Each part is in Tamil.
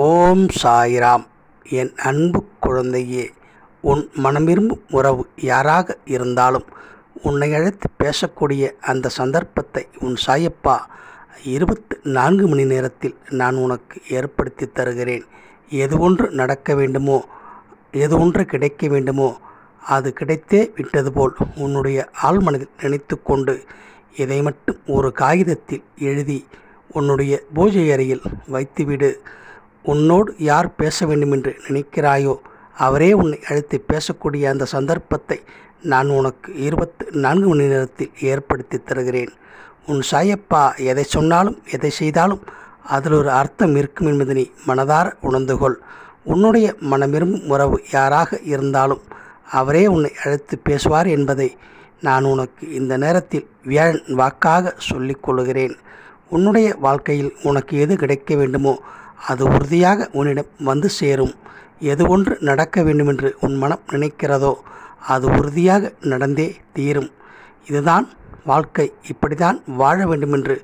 ஓம் சாய்ராம் என் அன்பு குழந்தையே உன் மனமிரும்பும் உறவு யாராக இருந்தாலும் உன்னை அழைத்து பேசக்கூடிய அந்த சந்தர்ப்பத்தை உன் சாயப்பா இருபத்து நான்கு மணி நேரத்தில் நான் உனக்கு ஏற்படுத்தி தருகிறேன் எது ஒன்று நடக்க வேண்டுமோ எது ஒன்று கிடைக்க வேண்டுமோ அது கிடைத்தே விட்டது போல் உன்னுடைய ஆழ்மனதில் நினைத்து கொண்டு இதை மட்டும் ஒரு காகிதத்தில் எழுதி உன்னுடைய பூஜை அறையில் வைத்துவிடு உன்னோடு யார் பேச வேண்டுமென்று நினைக்கிறாயோ அவரே உன்னை அழைத்து பேசக்கூடிய அந்த சந்தர்ப்பத்தை நான் உனக்கு இருபத்து நான்கு மணி நேரத்தில் ஏற்படுத்தி தருகிறேன் உன் சாயப்பா எதை சொன்னாலும் எதை செய்தாலும் அதில் ஒரு அர்த்தம் இருக்கும் என்பதனை மனதார உணர்ந்து கொள் உன்னுடைய மனமிரும்பும் உறவு யாராக இருந்தாலும் அவரே உன்னை அழைத்து பேசுவார் என்பதை நான் உனக்கு இந்த நேரத்தில் வியாழன் வாக்காக சொல்லிக் கொள்கிறேன் உன்னுடைய வாழ்க்கையில் உனக்கு எது கிடைக்க வேண்டுமோ அது உறுதியாக உன்னிடம் வந்து சேரும் எது ஒன்று நடக்க வேண்டுமென்று உன் மனம் நினைக்கிறதோ அது உறுதியாக நடந்தே தீரும் இதுதான் வாழ்க்கை இப்படித்தான் வாழ வேண்டுமென்று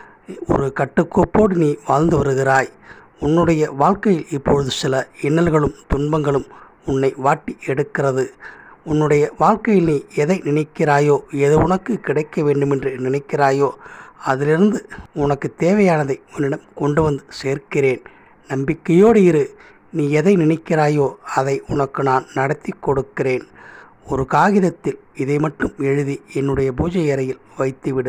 ஒரு கட்டுக்கோப்போடு நீ வாழ்ந்து வருகிறாய் உன்னுடைய வாழ்க்கையில் இப்பொழுது சில இன்னல்களும் துன்பங்களும் உன்னை வாட்டி எடுக்கிறது உன்னுடைய வாழ்க்கையில் நீ எதை நினைக்கிறாயோ எது உனக்கு கிடைக்க வேண்டுமென்று நினைக்கிறாயோ அதிலிருந்து உனக்கு தேவையானதை உன்னிடம் கொண்டு வந்து சேர்க்கிறேன் நம்பிக்கையோடு இரு நீ எதை நினைக்கிறாயோ அதை உனக்கு நான் நடத்தி கொடுக்கிறேன் ஒரு காகிதத்தில் இதை மட்டும் எழுதி என்னுடைய பூஜை அறையில் வைத்துவிடு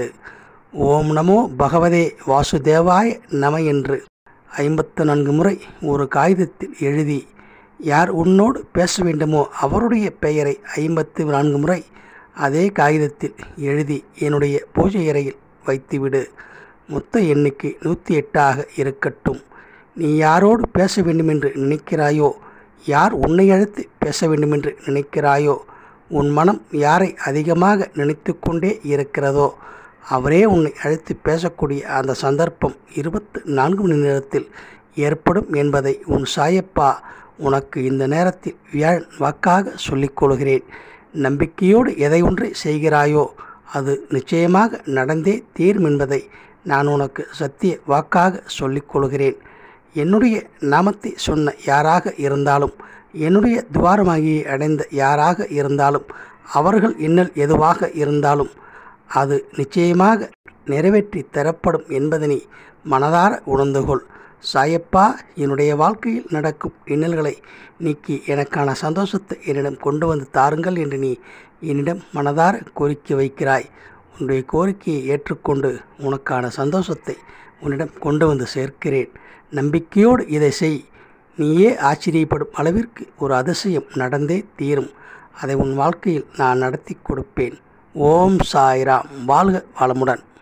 ஓம் நமோ பகவதே வாசுதேவாய நம என்று ஐம்பத்து நான்கு முறை ஒரு காகிதத்தில் எழுதி யார் உன்னோடு பேச வேண்டுமோ அவருடைய பெயரை ஐம்பத்து நான்கு முறை அதே காகிதத்தில் எழுதி என்னுடைய பூஜை அறையில் வைத்துவிடு மொத்த எண்ணிக்கை நூற்றி எட்டாக இருக்கட்டும் நீ யாரோடு பேச வேண்டுமென்று நினைக்கிறாயோ யார் உன்னை அழைத்து பேச வேண்டுமென்று நினைக்கிறாயோ உன் மனம் யாரை அதிகமாக நினைத்து கொண்டே இருக்கிறதோ அவரே உன்னை அழைத்து பேசக்கூடிய அந்த சந்தர்ப்பம் இருபத்து நான்கு மணி நேரத்தில் ஏற்படும் என்பதை உன் சாயப்பா உனக்கு இந்த நேரத்தில் வியாழன் வாக்காக சொல்லிக் கொள்கிறேன் நம்பிக்கையோடு எதை ஒன்றை செய்கிறாயோ அது நிச்சயமாக நடந்தே தீரும் என்பதை நான் உனக்கு சத்திய வாக்காக சொல்லிக் கொள்கிறேன் என்னுடைய நாமத்தை சொன்ன யாராக இருந்தாலும் என்னுடைய துவாரமாகியை அடைந்த யாராக இருந்தாலும் அவர்கள் இன்னல் எதுவாக இருந்தாலும் அது நிச்சயமாக நிறைவேற்றி தரப்படும் என்பதனை மனதார உணர்ந்து கொள் சாயப்பா என்னுடைய வாழ்க்கையில் நடக்கும் இன்னல்களை நீக்கி எனக்கான சந்தோஷத்தை என்னிடம் கொண்டு வந்து தாருங்கள் என்று நீ என்னிடம் மனதார கோரிக்கை வைக்கிறாய் உன்னுடைய கோரிக்கையை ஏற்றுக்கொண்டு உனக்கான சந்தோஷத்தை உன்னிடம் கொண்டு வந்து சேர்க்கிறேன் நம்பிக்கையோடு இதை செய் நீயே ஆச்சரியப்படும் அளவிற்கு ஒரு அதிசயம் நடந்தே தீரும் அதை உன் வாழ்க்கையில் நான் நடத்தி கொடுப்பேன் ஓம் சாய்ராம் வாழ்க வளமுடன்